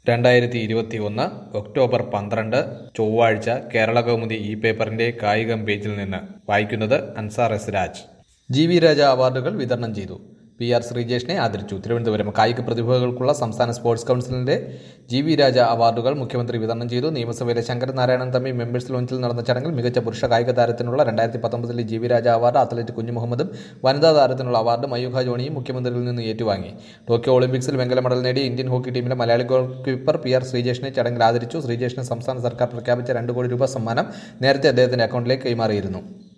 രണ്ടായിരത്തി ഇരുപത്തി ഒന്ന് ഒക്ടോബർ പന്ത്രണ്ട് ചൊവ്വാഴ്ച കേരള കൗമുദി ഈ പേപ്പറിന്റെ കായികം പേജിൽ നിന്ന് വായിക്കുന്നത് Ansar S Raj G V Raja അവാർഡുകൾ വിതരണം ചെയ്തു പി ആർ ശ്രീജേഷിനെ ആദരിച്ചു തിരുവനന്തപുരം കായിക പ്രതിഭകൾക്കുള്ള സംസ്ഥാന സ്പോർട്സ് കൗൺസിലിന്റെ ജി വി രാജ അവാർഡുകൾ മുഖ്യമന്ത്രി വിതരണം ചെയ്തു നിയമസഭയിലെ ശങ്കരനാരായണൻ തമ്പി മെമ്പേഴ്സ് ലോഞ്ചിൽ നടന്ന ചടങ്ങിൽ മികച്ച പുരുഷ കായിക താരത്തിനുള്ള രണ്ടായിരത്തി പത്തൊമ്പതിലെ G V Raja award athlete Kunhu മുഹമ്മദും വനിതാ താരത്തിനുള്ള അവാർഡ് മയൂഖ ജോണിയും മുഖ്യമന്ത്രിയിൽ നിന്ന് ഏറ്റുവാങ്ങി ടോക്കിയോ ഒളിമ്പിക്സിൽ വെങ്കല മെഡൽ നേടിയ ഇന്ത്യൻ ഹോക്കി ടീമിലെ Malayali goal keeper P R ശ്രീജേഷിനെ ചടങ്ങിൽ ആദരിച്ചു ശ്രീജേഷിന് സംസ്ഥാന സർക്കാർ പ്രഖ്യാപിച്ച രണ്ട് കോടി രൂപ സമ്മാനം നേരത്തെ അദ്ദേഹത്തിന്റെ അക്കൗണ്ടിലേക്ക് കൈമാറിയിരുന്നു